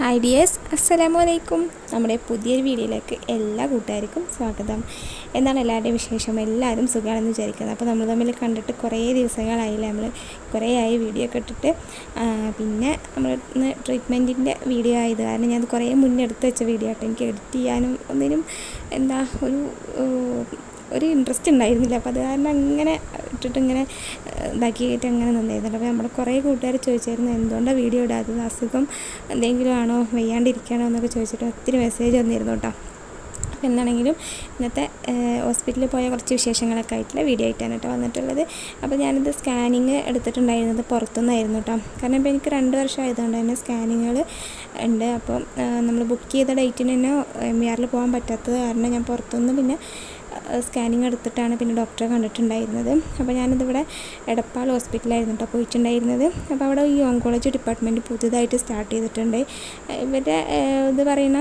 hi dears അസ്സലാമു അലൈക്കും നമ്മുടെ പുതിയൊരു വീഡിയോയിലേക്ക് എല്ലാ കൂട്ടുകാർക്കും സ്വാഗതം എന്താണ് എല്ലാവരുടെയും വിശേഷം എല്ലാവരും സുഖമാണെന്ന് വിചാരിക്കുന്നത് അപ്പോൾ നമ്മൾ തമ്മിൽ കണ്ടിട്ട് കുറേ ദിവസങ്ങളായില്ലേ നമ്മൾ കുറേ ആയി വീഡിയോ ഒക്കെ ഇട്ടിട്ട് ആ, പിന്നെ നമ്മൾ ഇന്ന് ട്രീറ്റ്മെൻറ്റിൻ്റെ വീഡിയോ ആയത് കാരണം ഞാൻ കുറേ മുന്നേ എടുത്ത് വെച്ച വീഡിയോ ആട്ടോ എനിക്ക് എഡിറ്റ് ചെയ്യാനും ഒന്നിനും എന്താ ഒരു ഏഹ്, ഒരു ഇൻട്രസ്റ്റ് ഉണ്ടായിരുന്നില്ല അപ്പോൾ അത് കാരണം അങ്ങനെ ഇട്ടിട്ട് ഇങ്ങനെ ഏഹ്, ഇതാക്കിയിട്ട് അങ്ങനെ നിന്നായിരുന്നു അപ്പോൾ നമ്മൾ കുറേ കൂട്ടുകാർ ചോദിച്ചായിരുന്നു എന്തുകൊണ്ടാണ് വീഡിയോ ഇടാത്തത് അസുഖം എന്തെങ്കിലും ആണോ വയ്യാണ്ടിരിക്കണോ എന്നൊക്കെ ചോദിച്ചിട്ട് ഒത്തിരി മെസ്സേജ് വന്നിരുന്നു കേട്ടോ അപ്പോൾ എന്താണെങ്കിലും ഇന്നത്തെ ഹോസ്പിറ്റലിൽ പോയ കുറച്ച് വിശേഷങ്ങളൊക്കെ ആയിട്ടുള്ള വീഡിയോ ആയിട്ടാണ് കേട്ടോ വന്നിട്ടുള്ളത് അപ്പോൾ ഞാനിത് സ്കാനിങ് എടുത്തിട്ടുണ്ടായിരുന്നത് പുറത്തുനിന്നായിരുന്നു കേട്ടോ കാരണം ഇപ്പോൾ എനിക്ക് രണ്ട് വർഷം ആയതുകൊണ്ട് തന്നെ സ്കാനിങ്ങുകൾ ഉണ്ട് അപ്പോൾ നമ്മൾ ബുക്ക് ചെയ്ത ഡേറ്റിന് തന്നെ എം വി ആറിൽ പോകാൻ പറ്റാത്തത് കാരണം ഞാൻ പുറത്തുനിന്ന് പിന്നെ സ്കാനിങ് എടുത്തിട്ടാണ് പിന്നെ ഡോക്ടറെ കണ്ടിട്ടുണ്ടായിരുന്നത് അപ്പോൾ ഞാനിതിവിടെ എടപ്പാൾ ഹോസ്പിറ്റലായിരുന്നു കേട്ടോ പോയിട്ടുണ്ടായിരുന്നത് അപ്പോൾ അവിടെ ഈ ഓങ്കോളജി ഡിപ്പാർട്ട്മെൻറ്റ് പുതുതായിട്ട് സ്റ്റാർട്ട് ചെയ്തിട്ടുണ്ട് ഇവരുടെ ഏഹ്, ഇത് പറയുന്ന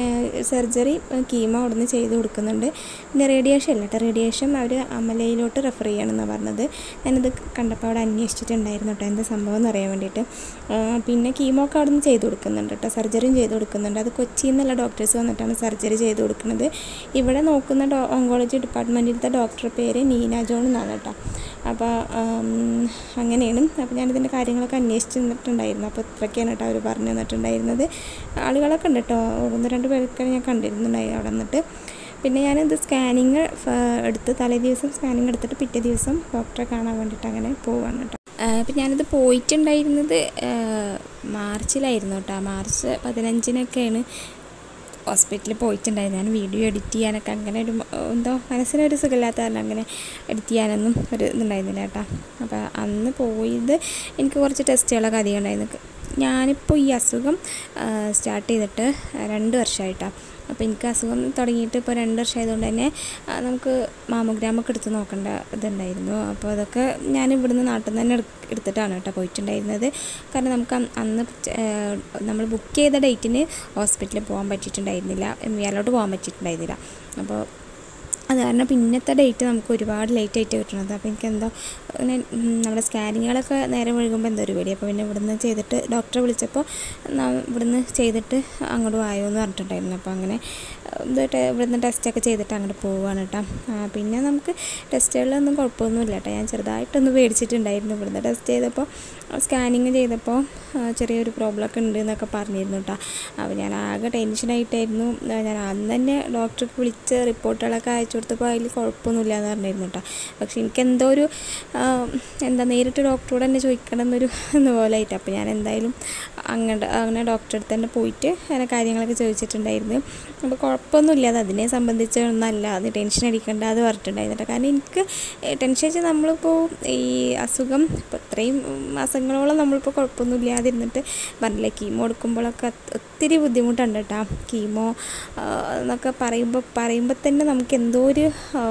സർജറി കീമോ അവിടെ നിന്ന് ചെയ്ത് കൊടുക്കുന്നുണ്ട് പിന്നെ റേഡിയേഷൻ അല്ല കേട്ടോ റേഡിയേഷൻ അവർ അമലയിലോട്ട് റെഫർ ചെയ്യണമെന്നാണ് പറഞ്ഞത് ഞാനിത് കണ്ടപ്പോൾ അവിടെ അന്വേഷിച്ചിട്ടുണ്ടായിരുന്നു കേട്ടോ എന്താ സംഭവം എന്ന് അറിയാൻ വേണ്ടിയിട്ട് ആ, പിന്നെ കീമോ ഒക്കെ അവിടെ നിന്ന് ചെയ്ത് കൊടുക്കുന്നുണ്ട് കേട്ടോ സർജറിയും ചെയ്ത് കൊടുക്കുന്നുണ്ട് അത് കൊച്ചിയിൽ നിന്നുള്ള ഡോക്ടേഴ്സ് വന്നിട്ടാണ് സർജറി ചെയ്ത് കൊടുക്കുന്നത് ഇവിടെ നോക്കുന്ന ഡോ ഓങ്കോളജി ഡിപ്പാർട്ട്മെൻറ്റിലത്തെ ഡോക്ടറുടെ പേര് നീന ജോൺ എന്നാണ് കേട്ടോ അപ്പോൾ ആം, അങ്ങനെയാണ് അപ്പോൾ ഞാനിതിൻ്റെ കാര്യങ്ങളൊക്കെ അന്വേഷിച്ച് നിന്നിട്ടുണ്ടായിരുന്നു അപ്പോൾ ഇത്രയൊക്കെയാണ് കേട്ടോ അവർ പറഞ്ഞു തന്നിട്ടുണ്ടായിരുന്നത് ആളുകളൊക്കെ ഉണ്ട് കേട്ടോ ഒന്ന് രണ്ട് പേരൊക്കെ ഞാൻ കണ്ടിരുന്നുണ്ടായി അവിടെ നിന്നിട്ട് പിന്നെ ഞാനിത് സ്കാനിങ് എടുത്ത് തലേ ദിവസം സ്കാനിങ് എടുത്തിട്ട് പിറ്റേ ദിവസം ഡോക്ടറെ കാണാൻ വേണ്ടിയിട്ട് അങ്ങനെ പോവാണ് കേട്ടോ ഇപ്പം ഞാനിത് പോയിട്ടുണ്ടായിരുന്നത് ആ, മാർച്ചിലായിരുന്നു കേട്ടോ മാർച്ച് പതിനഞ്ചിനൊക്കെയാണ് ഹോസ്പിറ്റലിൽ പോയിട്ടുണ്ടായിരുന്നു ഞാൻ വീഡിയോ എഡിറ്റ് ചെയ്യാനൊക്കെ അങ്ങനെ ഒരു മ- എന്തോ മനസ്സിനൊരു സുഖമില്ലാത്ത കാരണം അങ്ങനെ എഡിറ്റ് ചെയ്യാനൊന്നും ഒരു ഇതുണ്ടായിരുന്നില്ല കേട്ടോ അപ്പോൾ അന്ന് പോയത് എനിക്ക് കുറച്ച് ടെസ്റ്റുകളൊക്കെ അധികം ഉണ്ടായിരുന്നു ഞാനിപ്പോൾ ഈ അസുഖം സ്റ്റാർട്ട് ചെയ്തിട്ട് രണ്ട് വർഷമായിട്ടാണ് അപ്പോൾ എനിക്ക് അസുഖം തുടങ്ങിയിട്ട് ഇപ്പോൾ രണ്ട് വർഷമായതുകൊണ്ട് തന്നെ ആ, നമുക്ക് മാമോഗ്രാമൊക്കെ എടുത്ത് നോക്കേണ്ട ഇതുണ്ടായിരുന്നു അപ്പോൾ അതൊക്കെ ഞാൻ ഇവിടുന്ന് നാട്ടിൽ നിന്ന് തന്നെ എടു- എടുത്തിട്ടാണ് കേട്ടോ പോയിട്ടുണ്ടായിരുന്നത് കാരണം നമുക്ക് അന്ന് അന്ന് നമ്മൾ ബുക്ക് ചെയ്ത ഡേറ്റിന് ഹോസ്പിറ്റലിൽ പോകാൻ പറ്റിയിട്ടുണ്ടായിരുന്നില്ല എം വി ആറിലോട്ട് പോകാൻ പറ്റിയിട്ടുണ്ടായിരുന്നില്ല അപ്പോൾ അത് കാരണം പിന്നത്തെ ഡേറ്റ് നമുക്ക് ഒരുപാട് ലേറ്റ് ആയിട്ട് കിട്ടണത് അപ്പോൾ എനിക്ക് എന്തോ ഇങ്ങനെ ഉം, നമ്മുടെ സ്കാനിങ്ങുകളൊക്കെ നേരെ വഴുകുമ്പോൾ എന്തോ ഒരു പേടി അപ്പോൾ പിന്നെ ഇവിടുന്ന് ചെയ്തിട്ട് ഡോക്ടറെ വിളിച്ചപ്പോൾ ന- ഇവിടുന്ന് ചെയ്തിട്ട് അങ്ങോട്ട് വായോ എന്ന് പറഞ്ഞിട്ടുണ്ടായിരുന്നു അപ്പോൾ അങ്ങനെ ഇത് ടെ- ഇവിടുന്ന് ടെസ്റ്റൊക്കെ ചെയ്തിട്ട് അങ്ങോട്ട് പോവുകയാണ് കേട്ടോ ആ, പിന്നെ നമുക്ക് ടെസ്റ്റുകളിലൊന്നും കുഴപ്പമൊന്നുമില്ല കേട്ടോ ഞാൻ ചെറുതായിട്ടൊന്ന് പേടിച്ചിട്ടുണ്ടായിരുന്നു ഇവിടുന്ന് ടെസ്റ്റ് ചെയ്തപ്പോൾ സ്കാനിങ് ചെയ്തപ്പോൾ ആ, ചെറിയൊരു പ്രോബ്ലം ഒക്കെ ഉണ്ട് എന്നൊക്കെ പറഞ്ഞിരുന്നു കേട്ടോ അപ്പോൾ ഞാൻ ആകെ ടെൻഷനായിട്ടായിരുന്നു ആ, ഞാൻ അന്ന് തന്നെ ഡോക്ടർക്ക് വിളിച്ച് റിപ്പോർട്ടുകളൊക്കെ അയച്ചു കൊടുത്തപ്പോൾ അതിൽ കുഴപ്പമൊന്നുമില്ല എന്ന് പറഞ്ഞിരുന്നു കേട്ടോ പക്ഷെ എനിക്ക് എന്തോ ഒരു ആ, എന്താ നേരിട്ട് ഡോക്ടറോട് തന്നെ ചോദിക്കണം എന്നൊരു എന്ന പോലെ ആയിട്ട് അപ്പോൾ ഞാൻ എന്തായാലും അങ്ങനെ അങ്ങനെ ഡോക്ടറെ അടുത്ത് തന്നെ പോയിട്ട് അങ്ങനെ കാര്യങ്ങളൊക്കെ ചോദിച്ചിട്ടുണ്ടായിരുന്നു അപ്പോൾ കുഴപ്പമൊന്നുമില്ല അത് അതിനെ സംബന്ധിച്ചൊന്നല്ല അത് ടെൻഷൻ അടിക്കേണ്ട അത് പറഞ്ഞിട്ടുണ്ടായിരുന്നു കേട്ടോ കാരണം എനിക്ക് ടെൻഷൻ വെച്ചാൽ നമ്മളിപ്പോൾ ഈ അസുഖം ഇപ്പോൾ ഇത്രയും മാസങ്ങളോളം നമ്മളിപ്പോൾ കുഴപ്പമൊന്നും ഇല്ലാതിരുന്നിട്ട് പറഞ്ഞില്ലേ കീമോ എടുക്കുമ്പോഴൊക്കെ അത് ഒത്തിരി ബുദ്ധിമുട്ടുണ്ട് കേട്ടോ കീമോ ആ, എന്നൊക്കെ പറയുമ്പോൾ പറയുമ്പോൾ തന്നെ നമുക്ക് എന്തോ ഒരു ആ,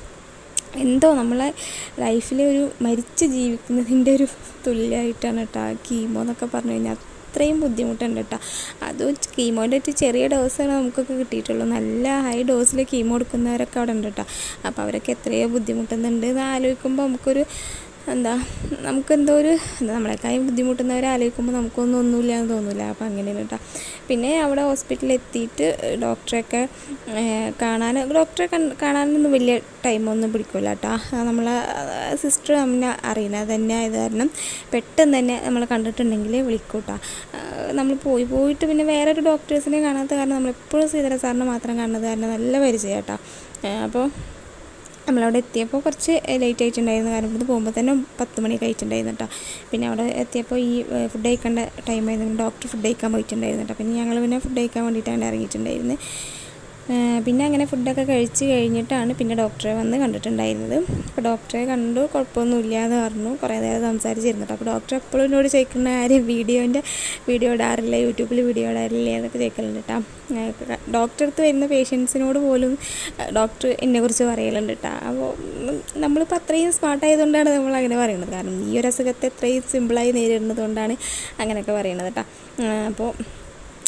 എന്തോ നമ്മളെ ലൈഫിൽ ഒരു മരിച്ച് ജീവിക്കുന്നതിൻ്റെ ഒരു തുല്യമായിട്ടാണ് കേട്ടോ കീമോ എന്നൊക്കെ പറഞ്ഞു കഴിഞ്ഞാൽ അത്രയും ബുദ്ധിമുട്ടുണ്ട് കേട്ടോ അതും കീമോൻ്റെ ഒരു ചെറിയ ഡോസാണ് നമുക്കൊക്കെ കിട്ടിയിട്ടുള്ളൂ നല്ല ഹൈ ഡോസിൽ കീമോ എടുക്കുന്നവരൊക്കെ അവിടെ ഉണ്ട് കേട്ടോ അപ്പോൾ അവരൊക്കെ എത്രയോ ബുദ്ധിമുട്ടുന്നുണ്ട് എന്ന് ആലോചിക്കുമ്പോൾ നമുക്കൊരു എന്താ നമുക്കെന്തോ ഒരു എന്താ നമ്മളെക്കാളും ബുദ്ധിമുട്ടുന്നവരെ ആലോചിക്കുമ്പോൾ നമുക്കൊന്നും ഒന്നുമില്ല എന്ന് തോന്നില്ല അപ്പോൾ അങ്ങനെയാണ് കേട്ടോ പിന്നെ അവിടെ ഹോസ്പിറ്റലിൽ എത്തിയിട്ട് ഡോക്ടറെയൊക്കെ ഏഹ്, കാണാൻ ഡോക്ടറെ കൺ- കാണാനൊന്നും വലിയ ടൈമൊന്നും പിടിക്കില്ല കേട്ടോ നമ്മളെ സിസ്റ്റർ നമ്മളെ അറിയുന്നത് തന്നെ ആയത് കാരണം പെട്ടെന്ന് തന്നെ നമ്മൾ കണ്ടിട്ടുണ്ടെങ്കിൽ വിളിക്കും കേട്ടോ നമ്മൾ പോയി പോയിട്ട് പിന്നെ വേറെ ഒരു ഡോക്ടേഴ്സിനെ കാണാത്ത കാരണം നമ്മളെപ്പോഴും ശ്രീധര സാറിനെ മാത്രം കാണുന്നത് കാരണം നല്ല പരിചയം കേട്ടോ അപ്പോൾ നമ്മളവിടെ എത്തിയപ്പോൾ കുറച്ച് ലേറ്റ് ആയിട്ടുണ്ടായിരുന്നു കാരണം ഇവിടുന്ന് പോകുമ്പോൾ തന്നെ പത്ത് മണി കഴിച്ചിട്ടുണ്ടായിരുന്നു കേട്ടോ പിന്നെ അവിടെ എത്തിയപ്പോൾ ഈ ഫുഡ് കഴിക്കേണ്ട ടൈം ആയിരുന്നു ഡോക്ടർ ഫുഡ് കഴിക്കാൻ പോയിട്ടുണ്ടായിരുന്നു കേട്ടോ പിന്നെ ഞങ്ങൾ പിന്നെ ഫുഡ് കഴിക്കാൻ വേണ്ടിയിട്ടാണ് ഇറങ്ങിയിട്ടുണ്ടായിരുന്നത് ഏഹ് പിന്നെ അങ്ങനെ ഫുഡൊക്കെ കഴിച്ച് കഴിഞ്ഞിട്ടാണ് പിന്നെ ഡോക്ടറെ വന്ന് കണ്ടിട്ടുണ്ടായിരുന്നത് അപ്പോൾ ഡോക്ടറെ കണ്ടു കുഴപ്പമൊന്നുമില്ല എന്ന് പറഞ്ഞു കുറേ നേരം സംസാരിച്ചിരുന്നു കേട്ടോ അപ്പോൾ ഡോക്ടർ എപ്പോഴും എന്നോട് ചോദിക്കുന്ന കാര്യം വീഡിയോൻ്റെ വീഡിയോ ഇടാറില്ല യൂട്യൂബിൽ വീഡിയോ ഇടാറില്ല എന്നൊക്കെ ചോദിക്കലുണ്ട് കേട്ടോ ഏഹ് ഡോക്ടറെ അടുത്ത് വരുന്ന പേഷ്യൻസിനോട് പോലും ഏഹ് ഡോക്ടർ എന്നെക്കുറിച്ച് പറയലുണ്ട് കേട്ടോ അപ്പോൾ ഉം, നമ്മളിപ്പോൾ അത്രയും സ്മാർട്ട് ആയതുകൊണ്ടാണ് നമ്മൾ അങ്ങനെ പറയുന്നത് കാരണം ഈ ഒരു അസുഖത്തെ എത്രയും സിമ്പിളായി നേരിടുന്നത് കൊണ്ടാണ് അങ്ങനെയൊക്കെ പറയുന്നത് കേട്ടോ അപ്പോൾ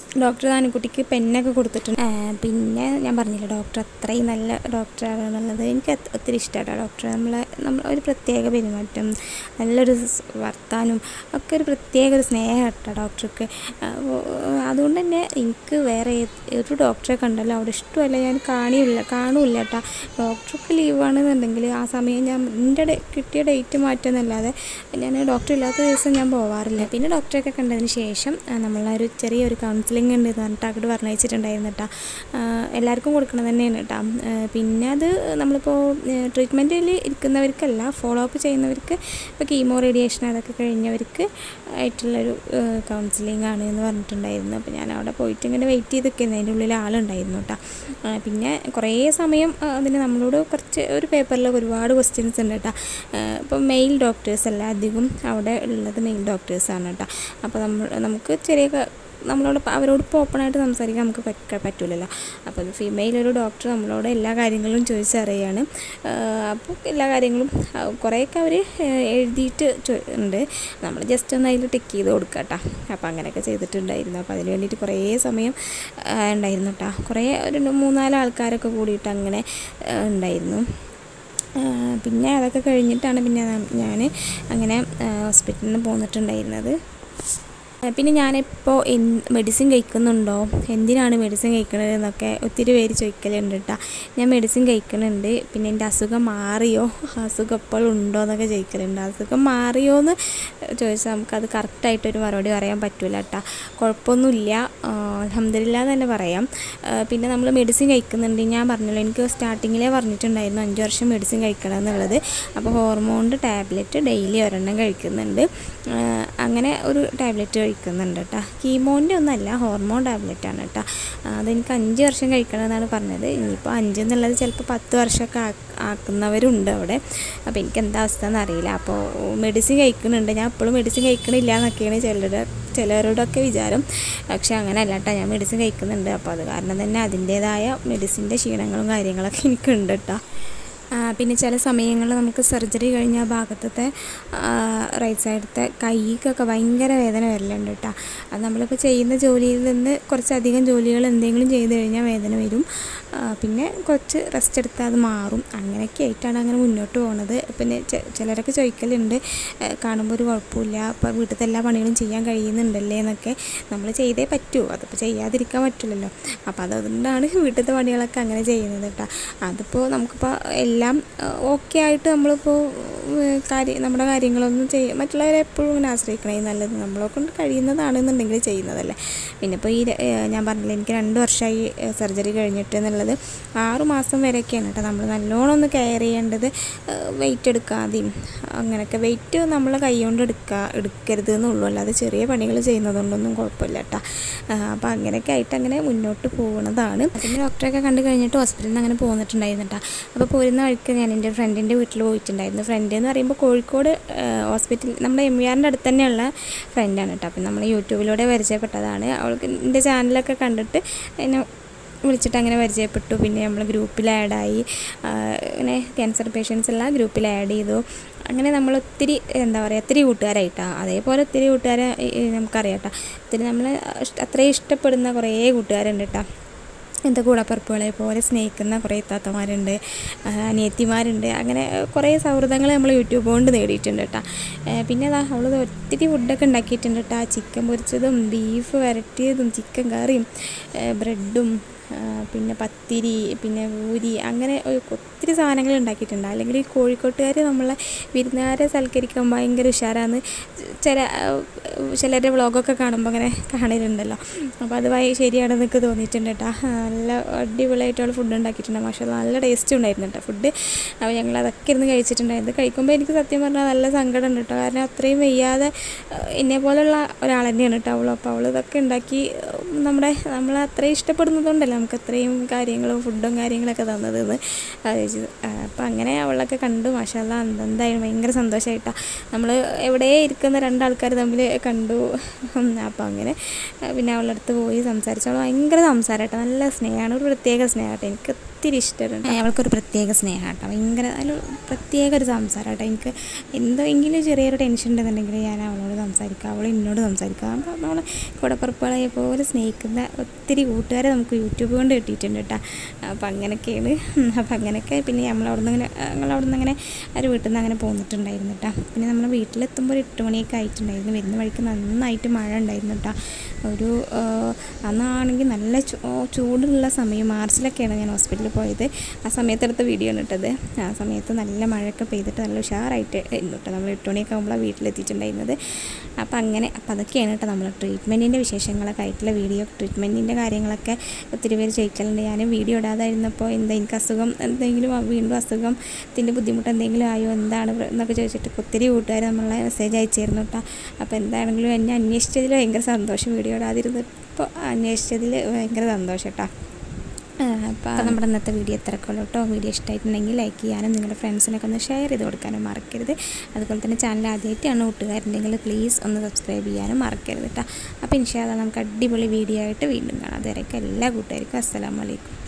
ഡോക്ടർ താനുക്കുട്ടിക്ക് പെന്നൊക്കെ കൊടുത്തിട്ടുണ്ട് ആ, പിന്നെ ഞാൻ പറഞ്ഞില്ല ഡോക്ടർ അത്രയും നല്ല ഡോക്ടറാണ് എന്നുള്ളത് എനിക്ക് അത് ഒത്തിരി ഇഷ്ടമാണ് ഡോക്ടർ നമ്മളെ നമ്മൾ ഒരു പ്രത്യേക പെരുമാറ്റം നല്ലൊരു സ് വർത്താനം ഒക്കെ ഒരു പ്രത്യേക ഒരു സ്നേഹം കേട്ടോ ഡോക്ടർക്ക് അപ്പോൾ അതുകൊണ്ട് തന്നെ എനിക്ക് വേറെ ഏത് ഒരു ഡോക്ടറെ കണ്ടല്ലോ അവിടെ ഇഷ്ടമല്ല ഞാൻ കാണിയില്ല കാണൂല്ല കേട്ടോ ഡോക്ടർക്ക് ലീവാണെന്നുണ്ടെങ്കിൽ ആ സമയം ഞാൻ എൻ്റെ ഡേ- കിട്ടിയ ഡേറ്റ് മാറ്റുന്നല്ലാതെ ഞാൻ ഡോക്ടർ ഇല്ലാത്ത ദിവസം ഞാൻ പോവാറില്ല പിന്നെ ഡോക്ടറൊക്കെ കണ്ടതിന് ശേഷം ആ, നമ്മളൊരു ചെറിയൊരു കൗൺസിലിംഗ് ഉണ്ട് എന്ന് പറഞ്ഞിട്ട് അങ്ങോട്ട് പറഞ്ഞയച്ചിട്ടുണ്ടായിരുന്നു കേട്ടോ ആ, എല്ലാവർക്കും കൊടുക്കണം തന്നെയാണ് കേട്ടോ ആ, പിന്നെ അത് നമ്മളിപ്പോൾ ട്രീറ്റ്മെൻറ്റിൽ ഇരിക്കുന്നവർക്കല്ല ഫോളോ അപ്പ് ചെയ്യുന്നവർക്ക് ഇപ്പോൾ കീമോ റേഡിയേഷൻ അതൊക്കെ കഴിഞ്ഞവർക്ക് ആയിട്ടുള്ളൊരു കൗൺസിലിംഗ് ആണ് എന്ന് പറഞ്ഞിട്ടുണ്ടായിരുന്നു അപ്പോൾ ഞാൻ അവിടെ പോയിട്ട് ഇങ്ങനെ വെയിറ്റ് ചെയ്ത് നിൽക്കുന്നത് അതിൻ്റെ ഉള്ളിൽ ആളുണ്ടായിരുന്നു കേട്ടോ ആ, പിന്നെ കുറേ സമയം ആ, അതിന് നമ്മളോട് കുറച്ച് ഒരു പേപ്പറിലൊക്കെ ഒരുപാട് ക്വസ്റ്റ്യൻസ് ഉണ്ട് കേട്ടോ ഇപ്പോൾ മെയിൽ ഡോക്ടേഴ്സ് അല്ല അധികം അവിടെ ഉള്ളത് മെയിൽ ഡോക്ടേഴ്സാണ് കേട്ടോ അപ്പോൾ നമ്മൾ നമുക്ക് ചെറിയ ക- നമ്മളോട് ഇപ്പം അവരോട് ഇപ്പോൾ ഓപ്പണായിട്ട് സംസാരിക്കാൻ നമുക്ക് പറ്റ പറ്റില്ലല്ലോ അപ്പോൾ ഒരു ഫീമെയിൽ ഒരു ഡോക്ടർ നമ്മളോട് എല്ലാ കാര്യങ്ങളും ചോദിച്ചറിയാണ് അപ്പോൾ എല്ലാ കാര്യങ്ങളും ആ, കുറേയൊക്കെ അവർ എഴുതിയിട്ട് ചോ- ഉണ്ട് നമ്മൾ ജസ്റ്റ് ഒന്ന് അതിൽ ടിക്ക് ചെയ്ത് കൊടുക്കുക കേട്ടോ അപ്പോൾ അങ്ങനെയൊക്കെ ചെയ്തിട്ടുണ്ടായിരുന്നു അപ്പോൾ അതിന് വേണ്ടിയിട്ട് കുറേ സമയം ആ, ഉണ്ടായിരുന്നു കേട്ടോ കുറേ ഒരു മൂന്നാല് ആൾക്കാരൊക്കെ കൂടിയിട്ട് അങ്ങനെ ആ, ഉണ്ടായിരുന്നു ആ, പിന്നെ അതൊക്കെ കഴിഞ്ഞിട്ടാണ് പിന്നെ ഞാൻ അങ്ങനെ ഹോസ്പിറ്റലിൽ നിന്ന് പോന്നിട്ടുണ്ടായിരുന്നത് ആ, പിന്നെ ഞാനിപ്പോൾ എൻ മെഡിസിൻ കഴിക്കുന്നുണ്ടോ എന്തിനാണ് മെഡിസിൻ കഴിക്കണത് എന്നൊക്കെ ഒത്തിരി പേര് ചോദിക്കലുണ്ട് കേട്ടോ ഞാൻ മെഡിസിൻ കഴിക്കുന്നുണ്ട് പിന്നെ എൻ്റെ അസുഖം മാറിയോ അസുഖം ഇപ്പോഴും ഉണ്ടോ എന്നൊക്കെ ചോദിക്കലുണ്ട് അസുഖം മാറിയോ എന്ന് ചോദിച്ചാൽ നമുക്കത് കറക്റ്റായിട്ടൊരു മറുപടി പറയാൻ പറ്റില്ല കേട്ടോ കുഴപ്പമൊന്നുമില്ല അലഹമില്ല എന്ന് തന്നെ പറയാം ആ, പിന്നെ നമ്മൾ മെഡിസിൻ കഴിക്കുന്നുണ്ട് ഞാൻ പറഞ്ഞല്ലോ എനിക്ക് സ്റ്റാർട്ടിങ്ങിലേ പറഞ്ഞിട്ടുണ്ടായിരുന്നു അഞ്ച് വർഷം മെഡിസിൻ കഴിക്കണം എന്നുള്ളത് അപ്പോൾ ഹോർമോണിൻ്റെ ടാബ്ലറ്റ് ഡെയിലി ഒരെണ്ണം കഴിക്കുന്നുണ്ട് ആ, അങ്ങനെ ഒരു ടാബ്ലറ്റ് കഴിക്കുന്നുണ്ട് കേട്ടോ കീമോൻ്റെ ഒന്നല്ല ഹോർമോൺ ടാബ്ലറ്റാണ് കേട്ടോ അതെനിക്ക് അഞ്ച് വർഷം കഴിക്കണമെന്നാണ് പറഞ്ഞത് ഇനിയിപ്പോൾ അഞ്ച് എന്നുള്ളത് ചിലപ്പോൾ പത്ത് വർഷമൊക്കെ ആ- ആക്കുന്നവരുണ്ട് അവിടെ അപ്പോൾ എനിക്ക് എന്താ അവസ്ഥ എന്നറിയില്ല അപ്പോൾ മെഡിസിൻ കഴിക്കുന്നുണ്ട് ഞാൻ എപ്പോഴും മെഡിസിൻ കഴിക്കണില്ല എന്നൊക്കെയാണ് ചിലരുടെ ചിലരോടൊക്കെ വിചാരം പക്ഷെ അങ്ങനെ അല്ല കേട്ടോ ഞാൻ മെഡിസിൻ കഴിക്കുന്നുണ്ട് അപ്പോൾ അത് കാരണം തന്നെ അതിൻ്റേതായ മെഡിസിൻ്റെ ക്ഷീണങ്ങളും കാര്യങ്ങളൊക്കെ എനിക്കുണ്ട് കേട്ടോ ആ, പിന്നെ ചില സമയങ്ങളിൽ നമുക്ക് സർജറി കഴിഞ്ഞ ആ ഭാഗത്തത്തെ റൈറ്റ് സൈഡത്തെ കൈക്കൊക്കെ ഭയങ്കര വേദന വരലുണ്ട് കേട്ടോ അത് നമ്മളിപ്പോൾ ചെയ്യുന്ന ജോലിയിൽ നിന്ന് കുറച്ചധികം ജോലികൾ എന്തെങ്കിലും ചെയ്ത് കഴിഞ്ഞാൽ വേദന വരും ആ, പിന്നെ കുറച്ച് റെസ്റ്റ് എടുത്താൽ അത് മാറും അങ്ങനെയൊക്കെ ആയിട്ടാണ് അങ്ങനെ മുന്നോട്ട് പോകുന്നത് പിന്നെ ചെ- ചിലരൊക്കെ ചോദിക്കലുണ്ട് ആ, കാണുമ്പോൾ ഒരു കുഴപ്പമില്ല അപ്പോൾ വീട്ടിലത്തെ എല്ലാ പണികളും ചെയ്യാൻ കഴിയുന്നുണ്ടല്ലേ എന്നൊക്കെ നമ്മൾ ചെയ്തേ പറ്റൂ അതിപ്പോൾ ചെയ്യാതിരിക്കാൻ പറ്റില്ലല്ലോ അപ്പോൾ അതുകൊണ്ടാണ് വീട്ടിലത്തെ പണികളൊക്കെ അങ്ങനെ ചെയ്യുന്നത് കേട്ടോ അതിപ്പോൾ നമുക്കിപ്പോൾ എല്ലാം ഓക്കെ ആയിട്ട് നമ്മളിപ്പോൾ ഏഹ്, കാര്യം നമ്മുടെ കാര്യങ്ങളൊന്നും ചെയ്യ മറ്റുള്ളവരെ എപ്പോഴും ഇങ്ങനെ ആശ്രയിക്കണേ നല്ലത് നമ്മളെ കൊണ്ട് കഴിയുന്നതാണെന്നുണ്ടെങ്കിൽ ചെയ്യുന്നതല്ലേ പിന്നെ ഇപ്പോൾ ഈ ര- ഏഹ്, ഞാൻ പറഞ്ഞില്ലേ എനിക്ക് രണ്ട് വർഷമായി സർജറി കഴിഞ്ഞിട്ട് എന്നുള്ളത് ആറ് മാസം വരെയൊക്കെയാണ് കേട്ടോ നമ്മൾ നല്ലോണം ഒന്ന് കെയർ ചെയ്യേണ്ടത് വെയിറ്റ് എടുക്കാതെയും അങ്ങനെയൊക്കെ വെയിറ്റ് നമ്മൾ കൈ കൊണ്ട് എടുക്കുക എടുക്കരുത് എന്നുള്ളൂ അല്ലാതെ ചെറിയ പണികൾ ചെയ്യുന്നതുകൊണ്ടൊന്നും കുഴപ്പമില്ല കേട്ടോ അപ്പോൾ അങ്ങനെയൊക്കെ ആയിട്ട് അങ്ങനെ മുന്നോട്ട് പോകുന്നതാണ് പിന്നെ ഡോക്ടറൊക്കെ കണ്ടു കഴിഞ്ഞിട്ട് ഹോസ്പിറ്റലിൽ നിന്ന് അങ്ങനെ പോന്നിട്ടുണ്ടായിരുന്നു കേട്ടോ അപ്പോൾ പോരുന്ന വഴിക്ക് ഞാൻ എൻ്റെ ഫ്രണ്ടിൻ്റെ വീട്ടിൽ പോയിട്ടുണ്ടായിരുന്നു ഫ്രണ്ട് എന്ന് പറയുമ്പോൾ കോഴിക്കോട് ഹോസ്പിറ്റൽ നമ്മുടെ എം വി ആറിൻ്റെ അടുത്ത് തന്നെയുള്ള ഫ്രണ്ടാണ് കേട്ടോ അപ്പം നമ്മൾ യൂട്യൂബിലൂടെ പരിചയപ്പെട്ടതാണ് അവൾക്ക് എൻ്റെ ചാനലൊക്കെ കണ്ടിട്ട് എന്നെ വിളിച്ചിട്ട് അങ്ങനെ പരിചയപ്പെട്ടു പിന്നെ നമ്മൾ ഗ്രൂപ്പിൽ ആഡായി ഇങ്ങനെ ക്യാൻസർ പേഷ്യൻസ് എല്ലാം ഗ്രൂപ്പിൽ ആഡ് ചെയ്തു അങ്ങനെ നമ്മൾ ഒത്തിരി എന്താ പറയുക ഒത്തിരി കൂട്ടുകാരായിട്ടാണ് അതേപോലെ ഒത്തിരി കൂട്ടുകാരെ ഈ- ഈ നമുക്കറിയാം കേട്ടോ ഒത്തിരി നമ്മൾ അത്രയും ഇഷ്ടപ്പെടുന്ന കുറേ കൂട്ടുകാരുണ്ട് കേട്ടോ എൻ്റെ കൂടപ്പറപ്പുകളെ പോലെ സ്നേഹിക്കുന്ന കുറേ താത്തമാരുണ്ട് ആ, അനിയത്തിമാരുണ്ട് അങ്ങനെ കുറേ സൗഹൃദങ്ങൾ നമ്മൾ യൂട്യൂബ് കൊണ്ട് നേടിയിട്ടുണ്ട് കേട്ടോ പിന്നെ അതാ അവൾ ഒത്തിരി ഫുഡൊക്കെ ഉണ്ടാക്കിയിട്ടുണ്ട് കേട്ടോ ചിക്കൻ പൊരിച്ചതും ബീഫ് വരട്ടിയതും ചിക്കൻ കറിയും ബ്രെഡും പിന്നെ പത്തിരി പിന്നെ പൂരി അങ്ങനെ ഒരു ഒത്തിരി സാധനങ്ങൾ ഉണ്ടാക്കിയിട്ടുണ്ട് അല്ലെങ്കിൽ ഈ കോഴിക്കോട്ടുകാർ നമ്മളെ വിരുന്നുകാരെ സൽക്കരിക്കാൻ ഭയങ്കര ഉഷാറാന്ന് ചില ചിലരുടെ വ്ളോഗൊക്കെ കാണുമ്പോൾ അങ്ങനെ കാണലുണ്ടല്ലോ അപ്പോൾ അത് ഭയ ശരിയാണെന്നൊക്കെ തോന്നിയിട്ടുണ്ട് കേട്ടോ നല്ല അടിപൊളിയായിട്ടുള്ള ഫുഡ് ഉണ്ടാക്കിയിട്ടുണ്ട് പക്ഷേ നല്ല ടേസ്റ്റും ഉണ്ടായിരുന്നു കേട്ടോ ഫുഡ് അപ്പോൾ ഞങ്ങൾ അതൊക്കെ ഇരുന്ന് കഴിച്ചിട്ടുണ്ടായിരുന്നു കഴിക്കുമ്പോൾ എനിക്ക് സത്യം പറഞ്ഞാൽ നല്ല സങ്കടം ഉണ്ട് കേട്ടോ കാരണം അത്രയും വയ്യാതെ എന്നെ പോലുള്ള ഒരാൾ തന്നെയാണ് കേട്ടോ അവൾ അപ്പോൾ അവൾ ഇതൊക്കെ ഉണ്ടാക്കി ഉം, നമ്മുടെ നമ്മൾ അത്രയും ഇഷ്ടപ്പെടുന്നതുകൊണ്ടല്ലേ നമുക്ക് അത്രയും കാര്യങ്ങളും ഫുഡും കാര്യങ്ങളൊക്കെ തന്നതെന്ന് ആലോചിച്ചത് അപ്പോൾ അങ്ങനെ അവളൊക്കെ കണ്ടു മാഷാല്ല എന്തായാലും ഭയങ്കര സന്തോഷമായിട്ടാണ് നമ്മൾ എവിടെ ഇരിക്കുന്ന രണ്ടാൾക്കാർ തമ്മിൽ കണ്ടു അപ്പോൾ അങ്ങനെ ആ, പിന്നെ അവളുടെ അടുത്ത് പോയി സംസാരിച്ചു അവൾ ഭയങ്കര സംസാരമായിട്ട് നല്ല സ്നേഹമാണ് ഒരു പ്രത്യേക സ്നേഹമായിട്ട് എനിക്ക് ഒത്തിരി ഇഷ്ടമാണ് അവൾക്കൊരു പ്രത്യേക സ്നേഹം കേട്ടോ ഭയങ്കര അതിൽ പ്രത്യേക ഒരു സംസാരം കേട്ടോ എനിക്ക് എന്തെങ്കിലും ചെറിയൊരു ടെൻഷൻ ഉണ്ടെന്നുണ്ടെങ്കിൽ ഞാൻ അവളോട് സംസാരിക്കുക അവൾ എന്നോട് സംസാരിക്കുക അപ്പോൾ നമ്മൾ കൂടപ്പുറപ്പുകളെ പോലെ സ്നേഹിക്കുന്ന ഒത്തിരി കൂട്ടുകാരെ നമുക്ക് യൂട്യൂബ് കൊണ്ട് കിട്ടിയിട്ടുണ്ട് കേട്ടോ അപ്പോൾ അങ്ങനെയൊക്കെയാണ് അപ്പോൾ അങ്ങനെയൊക്കെ പിന്നെ നമ്മൾ അവിടെ നിന്ന് അങ്ങനെ ഞങ്ങൾ അവിടെ നിന്ന് അങ്ങനെ ഒരു വീട്ടിൽ നിന്ന് അങ്ങനെ പോന്നിട്ടുണ്ടായിരുന്നു കേട്ടോ പിന്നെ നമ്മൾ വീട്ടിലെത്തുമ്പോൾ ഒരു എട്ട് മണിയൊക്കെ ആയിട്ടുണ്ടായിരുന്നു വരുന്ന വഴിക്ക് നന്നായിട്ട് മഴ ഉണ്ടായിരുന്നു കേട്ടോ ഒരു ആ, അന്നാണെങ്കിൽ നല്ല ചൂ- ചൂടുള്ള സമയം മാർച്ചിലൊക്കെയാണ് ഞാൻ ഹോസ്പിറ്റലിൽ പോയത് ആ സമയത്ത് എടുത്ത വീഡിയോ ആണ് ഇട്ടത് ആ സമയത്ത് നല്ല മഴയൊക്കെ പെയ്തിട്ട് നല്ല ഉഷാറായിട്ട് ഇരുന്നു കേട്ടോ നമ്മൾ എട്ട് മണിയൊക്കെ ആകുമ്പോഴാണ് വീട്ടിലെത്തിയിട്ടുണ്ടായിരുന്നത് അപ്പോൾ അങ്ങനെ അപ്പോൾ അതൊക്കെയാണ് കേട്ടോ നമ്മൾ ട്രീറ്റ്മെൻറ്റിൻ്റെ വിശേഷങ്ങളൊക്കെ ആയിട്ടുള്ള വീഡിയോ ട്രീറ്റ്മെൻറ്റിൻ്റെ കാര്യങ്ങളൊക്കെ ഒത്തിരി പേര് ചോദിക്കലുണ്ട് ഞാൻ വീഡിയോ ഇടാതായിരുന്നപ്പോൾ എന്താ എനിക്ക് അസുഖം എന്തെങ്കിലും ആ- വീണ്ടും അസുഖത്തിൻ്റെ ബുദ്ധിമുട്ട് എന്തെങ്കിലും ആയോ എന്താണ് പ്ര- എന്നൊക്കെ ചോദിച്ചിട്ട് ഒത്തിരി കൂട്ടുകാർ നമ്മളെ മെസ്സേജ് അയച്ചിരുന്നു കേട്ടോ അപ്പോൾ എന്താണെങ്കിലും എന്നെ അന്വേഷിച്ചതിൽ ഭയങ്കര സന്തോഷം വീഡിയോ ഇടാതിരുന്നപ്പോൾ അന്വേഷിച്ചതിൽ ഭയങ്കര സന്തോഷം കേട്ടോ അപ്പോൾ നമ്മുടെ ഇന്നത്തെ വീഡിയോ എത്രക്കുള്ളൂ കേട്ടോ വീഡിയോ ഇഷ്ടമായിട്ടുണ്ടെങ്കിൽ ലൈക്ക് ചെയ്യാനും നിങ്ങളുടെ ഫ്രണ്ട്സിനൊക്കെ ഒന്ന് ഷെയർ ചെയ്ത് കൊടുക്കാനും മറക്കരുത് അതുപോലെ തന്നെ ചാനൽ ആദ്യമായിട്ടാണ് കൂട്ടുകാരുണ്ടെങ്കിൽ പ്ലീസ് ഒന്ന് സബ്സ്ക്രൈബ് ചെയ്യാനും മറക്കരുത് കേട്ടോ അപ്പോൾ ഇൻഷാല്ല നമുക്ക് അടിപൊളി വീഡിയോ ആയിട്ട് വീണ്ടും കാണാം അതുവരെയൊക്കെ എല്ലാ കൂട്ടുകാർക്കും അസ്സലാമലൈക്കും